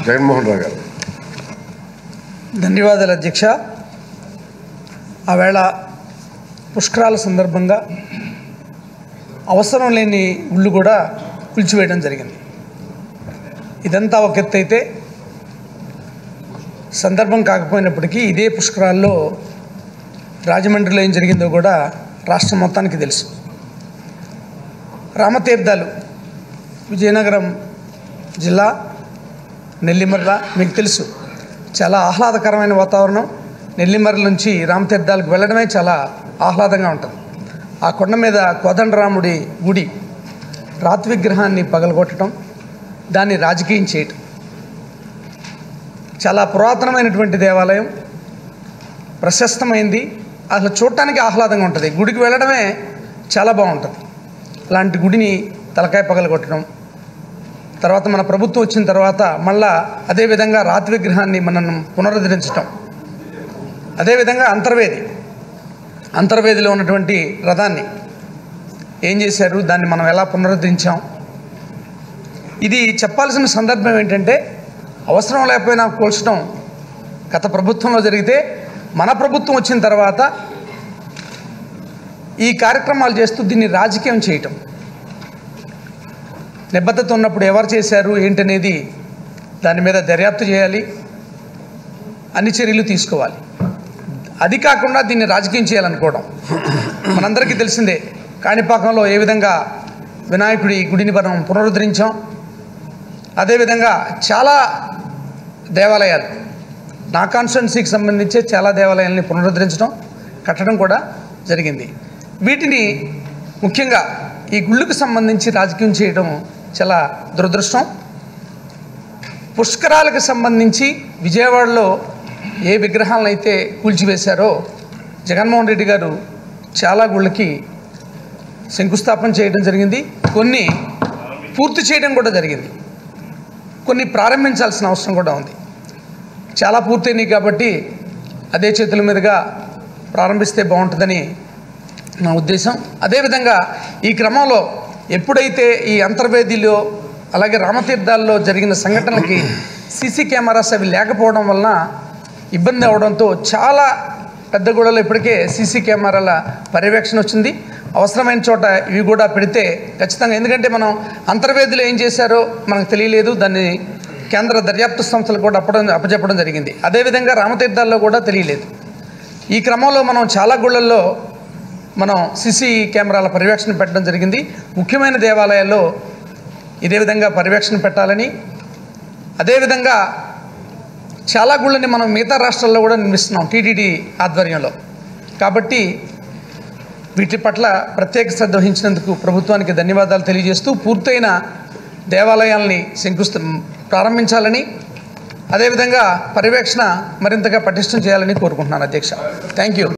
జగన్మోహన్ రావు గారు ధన్యవాదాలు అధ్యక్ష ఆవేళ పుష్కరాల సందర్భంగా అవసరం లేని గుళ్ళు కూడా కూల్చివేయడం జరిగింది ఇదంతా ఒక ఎత్తు అయితే సందర్భం కాకపోయినప్పటికీ ఇదే పుష్కరాల్లో రాజమండ్రిలో ఏం జరిగిందో కూడా రాష్ట్రం మొత్తానికి తెలుసు రామతీర్థాలు విజయనగరం జిల్లా నెల్లిమర్ల మీకు తెలుసు చాలా ఆహ్లాదకరమైన వాతావరణం నెల్లిమర్ల నుంచి రామతీర్థాలకు వెళ్ళడమే చాలా ఆహ్లాదంగా ఉంటుంది ఆ కొండ మీద కోదండరాముడి గుడి రాతి విగ్రహాన్ని పగలగొట్టడం దాన్ని రాజకీయం చేయటం చాలా పురాతనమైనటువంటి దేవాలయం ప్రశస్తమైంది అసలు చూడటానికి ఆహ్లాదంగా ఉంటుంది గుడికి వెళ్ళడమే చాలా బాగుంటుంది అలాంటి గుడిని తలకాయ పగలగొట్టడం తర్వాత మన ప్రభుత్వం వచ్చిన తర్వాత మళ్ళా అదేవిధంగా రాతి విగ్రహాన్ని మనం పునరుద్ధరించటం అదేవిధంగా అంతర్వేది అంతర్వేదిలో ఉన్నటువంటి రథాన్ని ఏం చేశారు దాన్ని మనం ఎలా పునరుద్ధరించాం ఇది చెప్పాల్సిన సందర్భం ఏంటంటే అవసరం లేకపోయినా కూల్చడం గత ప్రభుత్వంలో జరిగితే మన ప్రభుత్వం వచ్చిన తర్వాత ఈ కార్యక్రమాలు చేస్తూ దీన్ని రాజకీయం చేయటం నిబద్ధత ఉన్నప్పుడు ఎవరు చేశారు ఏంటనేది దాని మీద దర్యాప్తు చేయాలి అన్ని చర్యలు తీసుకోవాలి అది కాకుండా దీన్ని రాజకీయం చేయాలనుకోవడం మనందరికీ తెలిసిందే కాణిపాకంలో ఏ విధంగా వినాయకుడి గుడిని మనం పునరుద్ధరించాం అదేవిధంగా చాలా దేవాలయాలు నా కాన్స్టిట్యున్సీకి సంబంధించే చాలా దేవాలయాల్ని పునరుద్ధరించడం కట్టడం కూడా జరిగింది వీటిని ముఖ్యంగా ఈ గుళ్ళకు సంబంధించి రాజకీయం చేయడం చాలా దురదృష్టం పుష్కరాలకు సంబంధించి విజయవాడలో ఏ విగ్రహాలను అయితే కూల్చివేశారో జగన్మోహన్ రెడ్డి గారు చాలా గుళ్ళకి శంకుస్థాపన చేయడం జరిగింది కొన్ని పూర్తి చేయడం కూడా జరిగింది కొన్ని ప్రారంభించాల్సిన అవసరం కూడా ఉంది చాలా పూర్తయినాయి కాబట్టి అదే చేతుల మీదుగా ప్రారంభిస్తే బాగుంటుందని నా ఉద్దేశం అదేవిధంగా ఈ క్రమంలో ఎప్పుడైతే ఈ అంతర్వేదిలో అలాగే రామతీర్థాల్లో జరిగిన సంఘటనలకి సీసీ కెమెరాస్ అవి లేకపోవడం వలన ఇబ్బంది అవడంతో చాలా పెద్ద గూడలో ఇప్పటికే సీసీ కెమెరాల పర్యవేక్షణ వచ్చింది అవసరమైన చోట ఇవి కూడా పెడితే ఖచ్చితంగా ఎందుకంటే మనం అంతర్వేదిలో ఏం చేశారో మనకు తెలియలేదు దాన్ని కేంద్ర దర్యాప్తు సంస్థలు కూడా అప్పడం అప్పచెప్పడం జరిగింది అదేవిధంగా రామతీర్థాల్లో కూడా తెలియలేదు ఈ క్రమంలో మనం చాలా గుళ్ళల్లో మనం సిసి కెమెరాల పర్యవేక్షణ పెట్టడం జరిగింది ముఖ్యమైన దేవాలయాల్లో ఇదే విధంగా పర్యవేక్షణ పెట్టాలని అదేవిధంగా చాలా గుళ్ళని మనం మిగతా రాష్ట్రాల్లో కూడా నిర్మిస్తున్నాం టీటీడీ ఆధ్వర్యంలో కాబట్టి వీటి పట్ల ప్రత్యేక శ్రద్ధ వహించినందుకు ప్రభుత్వానికి ధన్యవాదాలు తెలియజేస్తూ పూర్తయిన దేవాలయాల్ని శంకుస్థ ప్రారంభించాలని అదేవిధంగా పర్యవేక్షణ మరింతగా పటిష్టం చేయాలని కోరుకుంటున్నాను అధ్యక్ష థ్యాంక్ యూ